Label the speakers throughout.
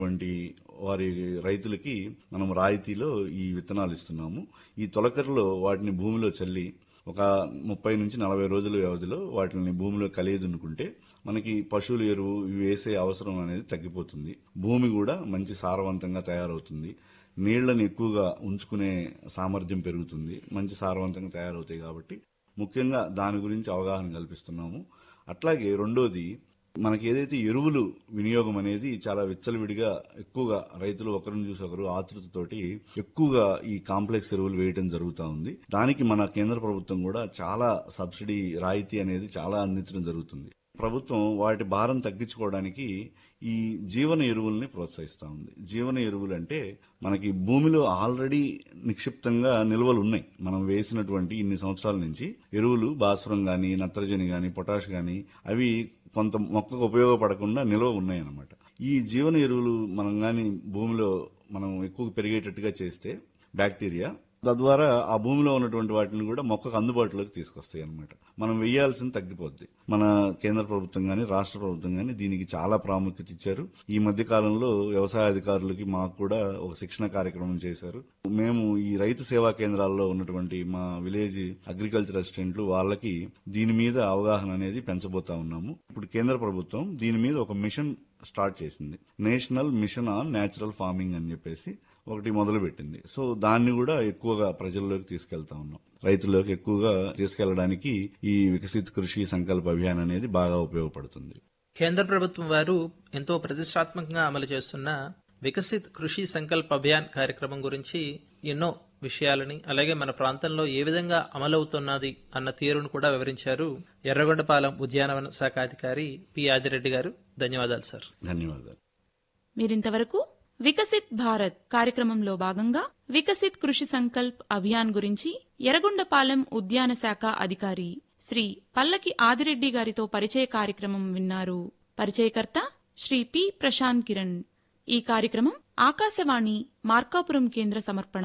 Speaker 1: వంటి వారి రైతులకి మనం రాయితీలో ఈ విత్తనాలు ఇస్తున్నాము ఈ తొలకరిలో వాటిని భూమిలో చల్లి ఒక ముప్పై నుంచి నలభై రోజుల వ్యవధిలో వాటిని భూమిలో కలియదున్నుకుంటే మనకి పశువుల ఎరువు ఇవి వేసే అవసరం అనేది తగ్గిపోతుంది భూమి కూడా మంచి సారవంతంగా తయారవుతుంది నీళ్లను ఎక్కువగా ఉంచుకునే సామర్థ్యం పెరుగుతుంది మంచి సారవంతంగా తయారవుతాయి కాబట్టి ముఖ్యంగా దాని గురించి అవగాహన కల్పిస్తున్నాము అట్లాగే రెండోది మనకి ఏదైతే ఎరువులు వినియోగం అనేది చాలా విచ్చలవిడిగా ఎక్కువగా రైతులు ఒకరిని చూసి ఒకరు ఆతృతతోటి ఎక్కువగా ఈ కాంప్లెక్స్ ఎరువులు వేయటం జరుగుతూ ఉంది దానికి మన కేంద్ర ప్రభుత్వం కూడా చాలా సబ్సిడీ రాయితీ అనేది చాలా అందించడం జరుగుతుంది ప్రభుత్వం వాటి భారం తగ్గించుకోవడానికి ఈ జీవన ఎరువుల్ని ప్రోత్సహిస్తా ఉంది జీవన ఎరువులు అంటే మనకి భూమిలో ఆల్రెడీ నిక్షిప్తంగా నిల్వలు ఉన్నాయి మనం వేసినటువంటి ఇన్ని సంవత్సరాల నుంచి ఎరువులు భాస్వరం గాని నత్రజని గాని పొటాష్ గాని అవి కొంత మొక్కకు ఉపయోగపడకుండా నిల్వ ఉన్నాయి అన్నమాట ఈ జీవన ఎరువులు మనం గాని భూమిలో మనం ఎక్కువ పెరిగేటట్టుగా చేస్తే బ్యాక్టీరియా తద్వారా ఆ భూమిలో ఉన్నటువంటి వాటిని కూడా మొక్కకు అందుబాటులోకి తీసుకొస్తాయి అన్నమాట మనం వెయ్యాల్సింది తగ్గిపోద్ది మన కేంద్ర ప్రభుత్వం గాని రాష్ట్ర ప్రభుత్వం గాని దీనికి చాలా ప్రాముఖ్యత ఇచ్చారు ఈ మధ్య కాలంలో వ్యవసాయ అధికారులకి మాకు కూడా ఒక శిక్షణ కార్యక్రమం చేశారు మేము ఈ రైతు సేవా కేంద్రాల్లో ఉన్నటువంటి మా విలేజ్ అగ్రికల్చర్ అసిస్టెంట్లు వాళ్ళకి దీని మీద అవగాహన అనేది పెంచబోతా ఉన్నాము ఇప్పుడు కేంద్ర ప్రభుత్వం దీని మీద ఒక మిషన్ స్టార్ట్ చేసింది national mission on natural farming అని చెప్పేసి ఒకటి మొదలు పెట్టింది సో దాన్ని కూడా ఎక్కువగా ప్రజల్లోకి తీసుకెళ్తా ఉన్నాం రైతుల్లోకి ఎక్కువగా తీసుకెళ్లడానికి ఈ వికసిత్ కృషి సంకల్ప అభియాన్ అనేది బాగా ఉపయోగపడుతుంది
Speaker 2: కేంద్ర ప్రభుత్వం వారు ఎంతో ప్రతిష్టాత్మకంగా అమలు చేస్తున్న వికసిత్ కృషి సంకల్ప్ అభియాన్ కార్యక్రమం గురించి ఎన్నో విషయాలని అలాగే మన ప్రాంతంలో ఏ విధంగా అమలవుతున్నది అన్న తీరును కూడా వివరించారు ఎర్రగొండపాలెం ఉద్యానవన శాఖ అధికారి పి ఆదిరెడ్డి గారు ధన్యవాదాలు సార్
Speaker 1: ధన్యవాదాలు
Speaker 3: మీరింతవరకు వికసిత్ భారత్ కార్యక్రమంలో భాగంగా వికసిత్ కృషి సంకల్ప్ అభియాన్ గురించి ఎర్రగొండపాలెం ఉద్యాన శాఖ అధికారి శ్రీ పల్లకి ఆదిరెడ్డి గారితో పరిచయ కార్యక్రమం విన్నారు పరిచయకర్త శ్రీ పి ప్రశాంత్ కిరణ్ ఈ కార్యక్రమం ఆకాశవాణి మార్కాపురం కేంద్ర సమర్పణ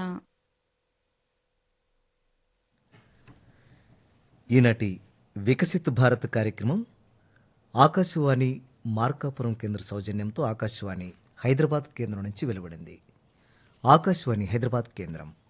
Speaker 4: ఈనాటి వికసిత్ భారత్ కార్యక్రమం ఆకాశవాణి మార్కాపురం కేంద్ర సౌజన్యంతో ఆకాశవాణి హైదరాబాద్ కేంద్రం నుంచి వెలువడింది ఆకాశవాణి హైదరాబాద్ కేంద్రం